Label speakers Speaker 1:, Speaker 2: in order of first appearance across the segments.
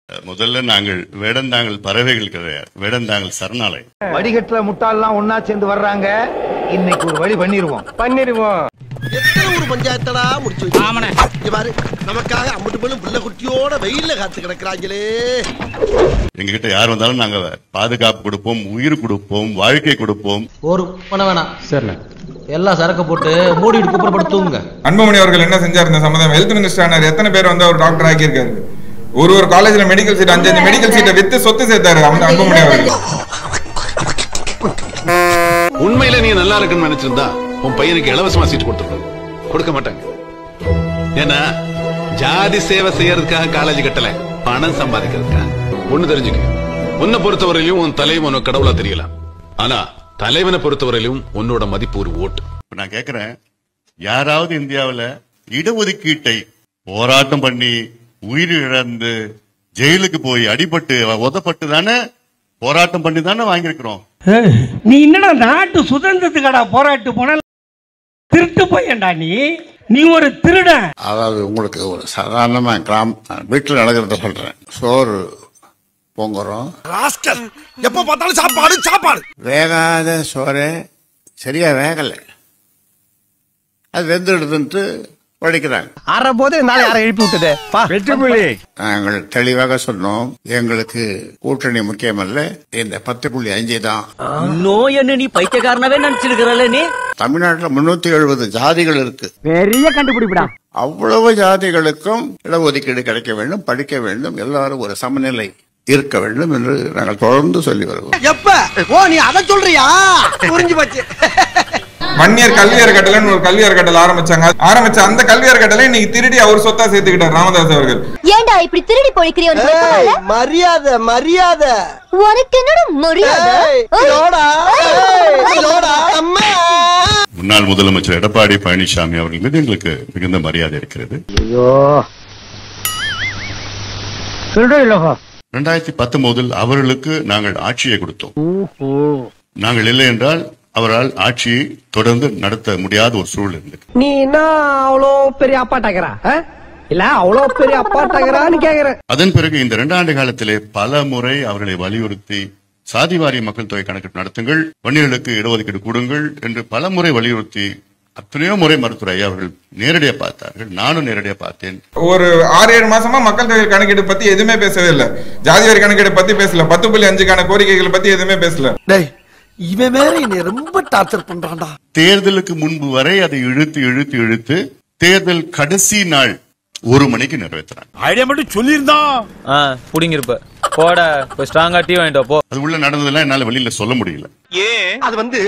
Speaker 1: முதல்ல நாங்கள் வேடந்தாங்கல் பறவைகள் கிடையாது வேடந்தாங்கல் சரணாலயம்
Speaker 2: வடிகட்டுற முட்டாள்லாம் ஒன்னா சேர்ந்து வர்றாங்க இன்னைக்கு ஒரு வழி பண்ணிருவோம் பண்ணிருவோம்
Speaker 3: எத்தனை ஒரு பஞ்சாயத்தடா முடிச்சு வச்சு இங்க பாரு நமக்காக அம்பட்டு பெண்ணும் புள்ள குட்டியோட வெயில்ல காத்து கிடக்குறாங்களே
Speaker 1: எங்ககிட்ட யார் வந்தாலும் நாங்க பாதுகாப்பு கொடுப்போம் உயிர் கொடுப்போம் வாழ்க்கை கொடுப்போம்
Speaker 4: ஒரு பண்ண வேணாம் சரி எல்லாம் சரக்கு போட்டு மூடிட்டு குப்புறப்பட்டு தூங்குங்க
Speaker 5: அன்புமணி அவர்கள் என்ன செஞ்சார் இந்த சம்பந்தம் ஹெல்த் மினிஸ்டர் ஆனார் எத்தனை பேர் வந்து அவர் டாக்டர் ஆக்கியிருக்காரு ஒரு ஒரு காலேஜ்ல மெடிக்கல் சீட் அஞ்சு அஞ்சு மெடிக்கல் சீட்டை வித்து சொத்து சேர்த்தாரு அந்த அன்புமணி அவர்கள்
Speaker 6: உண்மையில நீ நல்லா இருக்குன்னு நினைச்சிருந்தா உன் பையனுக்கு இலவசமா சீட் கொடுத்துருக்கணும் கொடுக்க மாட்டாங்க ஏன்னா ஜாதி சேவை செய்யறதுக்காக காலேஜ் கட்டல பணம் சம்பாதிக்கிறதுக்காக ஒண்ணு தெரிஞ்சுக்க உன்னை பொறுத்தவரையிலும் உன் தலைவன் உனக்கு கடவுளா தெரியலாம் ஆனா தலைவனை பொறுத்தவரையிலும் உன்னோட மதிப்பு ஒரு ஓட்டு
Speaker 1: இப்ப நான் கேக்குறேன் யாராவது இந்தியாவுல இடஒதுக்கீட்டை போராட்டம் பண்ணி உயிர் இழந்து ஜெயிலுக்கு போய் அடிபட்டு உதப்பட்டு தானே போராட்டம் பண்ணி தானே வாங்கியிருக்கிறோம்
Speaker 7: நீ என்னடா நாட்டு சுதந்திரத்துக்கடா போராட்டு போன திருட்டு பையன்டா நீ நீ ஒரு திருடன்
Speaker 8: அதாவது உங்களுக்கு ஒரு சாதாரணமா கிராம வீட்டில் நடக்கிறத சொல்றேன் சோறு பொங்குறோம்
Speaker 3: ராஸ்கல் எப்ப பார்த்தாலும் சாப்பாடு சாப்பாடு
Speaker 8: வேகாத சோறு சரியா வேகலை அது வெந்துடுதுன்ட்டு வடிக்கிறாங்க
Speaker 2: அற போது நாளை யாரை எழுப்பி விட்டது வெற்றி
Speaker 8: நாங்கள் தெளிவாக சொன்னோம் எங்களுக்கு கூட்டணி முக்கியமல்ல இந்த பத்து புள்ளி அஞ்சு தான்
Speaker 4: இன்னும் என்ன நீ பைத்தியக்காரனவே நினைச்சிருக்கிறல்ல நீ
Speaker 8: தமிழ்நாட்டில் முன்னூத்தி எழுபது ஜாதிகள் இருக்கு
Speaker 2: பெரிய கண்டுபிடிப்படா
Speaker 8: அவ்வளவு ஜாதிகளுக்கும் இடஒதுக்கீடு கிடைக்க வேண்டும் படிக்க வேண்டும் எல்லாரும் ஒரு சமநிலை இருக்க வேண்டும் என்று நாங்கள் தொடர்ந்து சொல்லி வருவோம்
Speaker 3: எப்ப ஓ நீ அதை சொல்றியா புரிஞ்சு போச்சு
Speaker 5: வன்னியர் கல்வி அறக்கட்டளைன்னு ஒரு கல்வி அறக்கட்டளை ஆரம்பிச்சாங்க ஆரம்பிச்ச அந்த கல்வி அறக்கட்டளை இன்னைக்கு திருடி அவர் சொத்தா சேர்த்துக்கிட்டார் ராமதாஸ் அவர்கள்
Speaker 9: ஏன்டா இப்படி திருடி பொழிக்கிறிய உனக்கு வெக்கமா இல்ல?
Speaker 3: மரியாதை மரியாதை
Speaker 9: உனக்கு என்னோட மரியாதை
Speaker 3: ஏய், இதோடா, ஏய், இதோடா, அம்மா
Speaker 1: முன்னாள் முதலமைச்சர் எடப்பாடி பழனிசாமி அவர்கள் மீது எங்களுக்கு மிகுந்த மரியாதை இருக்கிறது
Speaker 2: ஐயோ திருடு இல்லப்பா
Speaker 1: ரெண்டாயிரத்தி பத்தொன்பதில் அவர்களுக்கு நாங்கள் ஆட்சியை கொடுத்தோம் நாங்கள் இல்லை என்றால் அவரால் ஆட்சியை தொடர்ந்து நடத்த முடியாத ஒரு சூழல் இருந்தது
Speaker 2: நீ என்ன அவ்வளோ பெரிய அப்பாட்டாக்கிறா இல்ல அவ்வளோ பெரிய அப்பாட்டாக்கிறான்னு கேக்குற
Speaker 1: அதன் பிறகு இந்த இரண்டாண்டு காலத்திலே பல முறை அவர்களை வலியுறுத்தி சாதிவாரி மக்கள் தொகை கணக்கெடுப்பு நடத்துங்கள் வன்னியர்களுக்கு இடஒதுக்கீடு கொடுங்கள் என்று பல முறை வலியுறுத்தி அத்தனையோ முறை மருத்துவர் ஐயா அவர்கள் நேரடியாக பார்த்தார்கள் நானும் நேரடியாக பார்த்தேன்
Speaker 5: ஒரு ஆறு ஏழு மாசமா மக்கள் தொகை கணக்கெடுப்பு பத்தி எதுவுமே பேசவே இல்ல ஜாதிவாரி கணக்கெடுப்பு பத்தி பேசல பத்து புள்ளி அஞ்சுக்கான கோரிக்கைகள் பத்தி எதுவுமே பேசல
Speaker 3: டேய் இவன் வேற என்னை ரொம்ப டார்ச்சர் பண்றான்டா
Speaker 1: தேர்தலுக்கு முன்பு வரை அதை இழுத்து இழுத்து இழுத்து தேர்தல் கடைசி நாள் ஒரு மணிக்கு நிறைவேற்றினாங்க
Speaker 6: ஐடியா மட்டும் சொல்லியிருந்தான்
Speaker 4: புடிங்கிருப்ப போட போய் ஸ்ட்ராங்கா டீ வாங்கிட்டு வா, போ
Speaker 1: அது உள்ள நடந்ததெல்லாம் என்னால வெளியில சொல்ல முடியல
Speaker 3: அது வந்து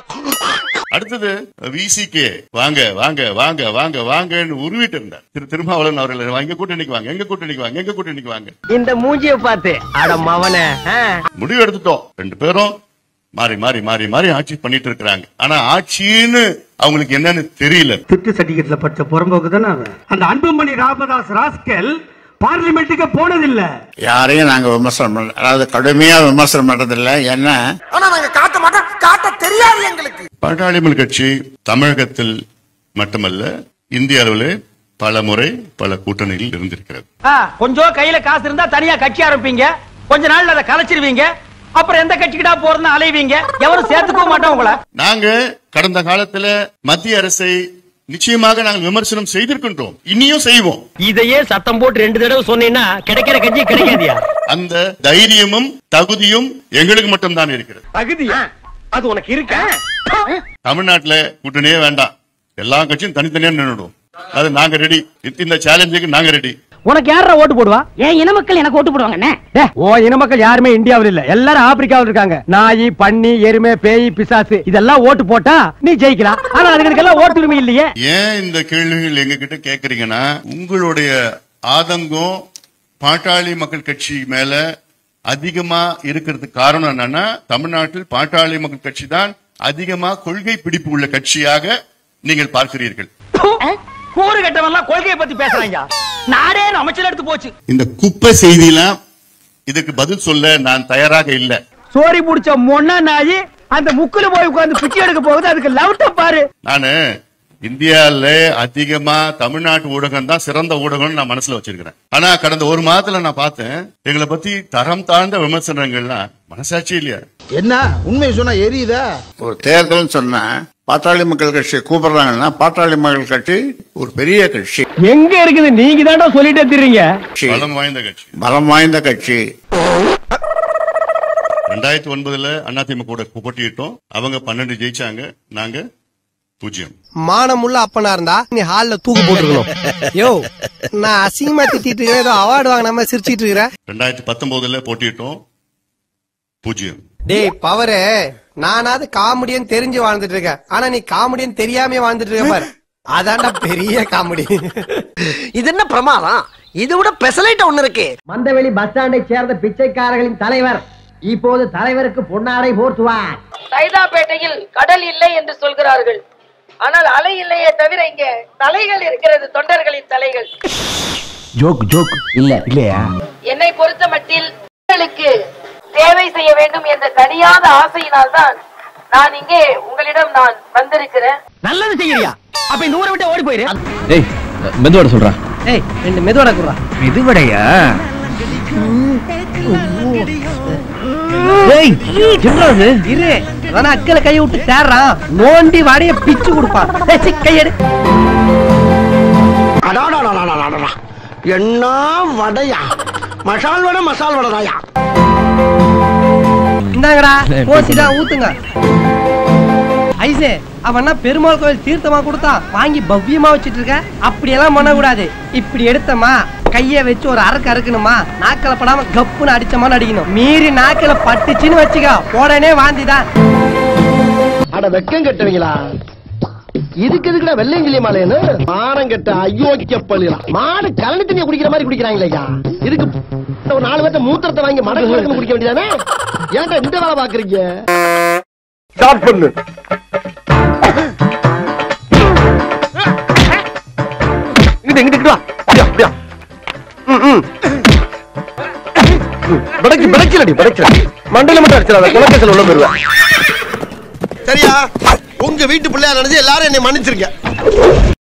Speaker 1: அடுத்தது விசிகே வாங்க வாங்க வாங்க வாங்க வாங்கன்னு உருவிட்டு இருந்தார் திரு திருமாவளவன் அவர்கள் எங்க கூட்டணிக்கு வாங்க எங்க கூட்டணிக்கு வாங்க எங்க கூட்டணிக்கு வாங்க
Speaker 2: இந்த மூஞ்சிய பார்த்து அட மவனே
Speaker 1: முடிவு எடுத்துட்டோம் ரெண்டு பேரும் மாறி மாறி மாறி மாறி ஆட்சி பண்ணிட்டு இருக்கிறாங்க ஆனா ஆட்சின்னு அவங்களுக்கு என்னன்னு தெரியல
Speaker 7: திட்டு சர்டிபிகேட்ல படிச்ச புறம்போக்கு தானே அவன் அந்த அன்புமணி ராமதாஸ் ராஸ்கல் பார்லிமெண்ட்டுக்கு போனதில்லை
Speaker 8: யாரையும் நாங்க விமர்சனம் பண்ண அதாவது கடுமையா விமர்சனம் பண்றதில்ல ஏன்னா
Speaker 3: ஆனா நாங்க காட்ட மாட்டோம் காட்ட தெரியாது எங்களுக்கு
Speaker 1: பாட்டாளிமல் கட்சி தமிழகத்தில் மட்டுமல்ல இந்திய அளவில் பல முறை பல கூட்டணியில் இருந்திருக்கிறது
Speaker 2: கொஞ்சம் கையில காசு இருந்தா தனியா கட்சி ஆரம்பிப்பீங்க கொஞ்ச நாள்ல அதை கலைச்சிருவீங்க அப்புறம் எந்த கட்சிக்கிட்டா போறதுன்னு அலைவீங்க எவரும் சேர்த்துக்க மாட்டோம் உங்களை
Speaker 1: நாங்க கடந்த காலத்துல மத்திய அரசை நிச்சயமாக நாங்கள் விமர்சனம் செய்திருக்கின்றோம் இனியும் செய்வோம்
Speaker 2: இதையே சத்தம் போட்டு ரெண்டு தடவை சொன்னீங்கன்னா கிடைக்கிற கட்சி கிடைக்காதியா
Speaker 1: அந்த தைரியமும் தகுதியும் எங்களுக்கு மட்டும்தான் இருக்கிறது
Speaker 2: தகுதியா அது உனக்கு இருக்க
Speaker 1: தமிழ்நாட்டுல கூட்டணியே வேண்டாம் எல்லா கட்சியும் தனித்தனியா நின்றுடும் அது நாங்க ரெடி இந்த சேலஞ்சுக்கு நாங்க ரெடி
Speaker 2: உனக்கு யாரா ஓட்டு போடுவா
Speaker 9: ஏன் இன மக்கள் எனக்கு ஓட்டு போடுவாங்கண்ணே
Speaker 2: ஓ இன மக்கள் யாருமே இந்தியாவில் இல்ல எல்லாரும் ஆப்பிரிக்காவில் இருக்காங்க நாய் பன்னி எருமை பேய் பிசாசு இதெல்லாம் ஓட்டு போட்டா நீ ஜெயிக்கலாம் ஆனா அதுகளுக்கெல்லாம் ஓட்டு உரிமை இல்லையே
Speaker 1: ஏன் இந்த கேள்விகள் எங்க கிட்ட கேக்குறீங்கன்னா உங்களுடைய ஆதங்கம் பாட்டாளி மக்கள் கட்சி மேல அதிகமா இருக்கிறதுக்கு காரணம் என்னன்னா தமிழ்நாட்டில் பாட்டாளி மக்கள் கட்சி தான் அதிகமா கொள்கை பிடிப்பு உள்ள கட்சியாக நீங்கள் பார்க்கிறீர்கள்
Speaker 2: கூறு கட்டவெல்லாம் கொள்கையை பத்தி பேசுறாங்க நாடே அமைச்சர் எடுத்து போச்சு
Speaker 1: இந்த குப்பை செய்தியெல்லாம் இதுக்கு பதில் சொல்ல நான் தயாராக இல்லை
Speaker 2: சோரி புடிச்ச மொன்னா நாயி அந்த முக்குல போய் உட்கார்ந்து பிச்சை எடுக்க போகுது அதுக்கு லவுட்ட பாரு
Speaker 1: நானு இந்தியால அதிகமா தமிழ்நாட்டு ஊடகம் தான் சிறந்த ஊடகம்னு நான் மனசுல வச்சிருக்கிறேன் ஆனா கடந்த ஒரு மாதத்துல நான் பார்த்தேன் எங்களை பத்தி தரம் தாழ்ந்த விமர்சனங்கள்லாம் மனசாட்சி இல்லையா
Speaker 3: என்ன உண்மையை சொன்னா எரியுதா
Speaker 8: ஒரு தேர்தல்னு சொன்னா பாட்டாளி மக்கள் கட்சி கூப்பிடுறாங்கன்னா பாட்டாளி மக்கள் கட்சி ஒரு பெரிய கட்சி
Speaker 2: எங்க இருக்குது நீங்க தாண்டா சொல்லிட்டே தெரியுங்க
Speaker 8: கட்சி.
Speaker 1: பலம் வாய்ந்த கட்சி
Speaker 8: பலம் வாய்ந்த கட்சி
Speaker 1: ரெண்டாயிரத்தி ஒன்பதுல அதிமுக கூட போட்டியிட்டோம் அவங்க பன்னெண்டு ஜெயிச்சாங்க நாங்க பூஜ்ஜியம்
Speaker 10: மானமுள்ள அப்பனா இருந்தா நீ ஹால்ல தூக்கு போட்டுருக்கணும் யோ நான் அசிங்கமா திட்டிட்டு இருக்கிறேன், ஏதோ அவார்டு வாங்கின மாதிரி சிரிச்சிட்டு இருக்கிறேன்
Speaker 1: ரெண்டாயிரத்தி பத்தொன்பதுல போட்டியிட்டோம் பூஜ்ஜியம்
Speaker 10: டேய் பவரு நானாவது காமெடியன் தெரிஞ்சு வாழ்ந்துட்டு இருக்கேன் ஆனா நீ காமெடியன் தெரியாம வாழ்ந்துட்டு இருக்க பாரு அதான்டா பெரிய காமெடி
Speaker 3: இது என்ன பிரமாதம் இது விட பெசலைட் ஒண்ணு இருக்கு
Speaker 2: மந்தவெளி பஸ் ஸ்டாண்டை சேர்ந்த பிச்சைக்காரர்களின் தலைவர் இப்போது தலைவருக்கு பொன்னாடை போர்த்துவார்
Speaker 11: சைதாப்பேட்டையில் கடல் இல்லை என்று சொல்கிறார்கள் ஆனால் அலை இல்லையே தவிர இங்க தலைகள் இருக்கிறது தொண்டர்களின் தலைகள்
Speaker 2: ஜோக் ஜோக் இல்ல இல்லையா
Speaker 11: என்னை பொறுத்த மட்டில் மக்களுக்கு சேவை செய்ய வேண்டும் என்ற தனியாத ஆசையினால் தான் நான் இங்கே உங்களிடம் நான் வந்திருக்கிறேன்
Speaker 2: நல்லது செய்யறியா அப்ப இந்த ஊரை விட்டு ஓடி போயிரு
Speaker 4: ஏய் மெதுவாட சொல்றேன்
Speaker 10: ஏய் ரெண்டு மெதுவடை குடுறா
Speaker 2: இதுவடையா ஏய் என்னது
Speaker 10: இரு அதான அக்கல கைய விட்டு தேடுறான் நோண்டி வடைய பிச்சு கொடுப்பான் ஏய், சீ, கையெடு
Speaker 3: அடாடாடாடாடாடா. என்ன வடையா மசால் வடை மசால் வடைதாயா
Speaker 10: இந்தாங்கடா போசிடா ஊத்துங்க ஐசே அவன்னா பெருமாள் கோயில் தீர்த்தமா கொடுத்தான் வாங்கி பவ்யமா வச்சிட்டு இருக்க அப்படியெல்லாம் பண்ணக்கூடாது இப்படி எடுத்தமா கைய வச்சு ஒரு அரக்கு அறுக்கணுமா நாக்கில படாம கப்புன்னு அடிச்சமான்னு அடிக்கணும் மீறி நாக்கில பட்டுச்சுன்னு வச்சுக்க உடனே வாந்திதான்
Speaker 3: அட வெக்கம் கட்டுவீங்களா இதுக்கு எதுக்குடா வெள்ளையங்கிலி மாலையன்னு மானம் கெட்ட அயோக்கிய பள்ளிலாம் மாடு கலனி தண்ணியை குடிக்கிற மாதிரி குடிக்கிறாங்களேயா இதுக்கு ஒரு நாலு பேர்த்த மூத்திரத்தை வாங்கி மடக்கு மடக்கு குடிக்க வேண்டியதானே ஏன்டா இந்த வேலை பாக்குறீங்க
Speaker 2: ஸ்டார்ட் பண்ணு இங்கிட்டு இங்கிட்டு வா அப்படியா அப்படியா ம், ம். ம், படைக்கு படைக்கலடி படைக்கல மண்டையில மட்டும் அடிச்சிடாத குலக்கேசல் உள்ள போயிருவேன்
Speaker 3: சரியா உங்க வீட்டு பிள்ளையா நினைச்சு எல்லாரும் என்னை மன்னிச்சிருக்க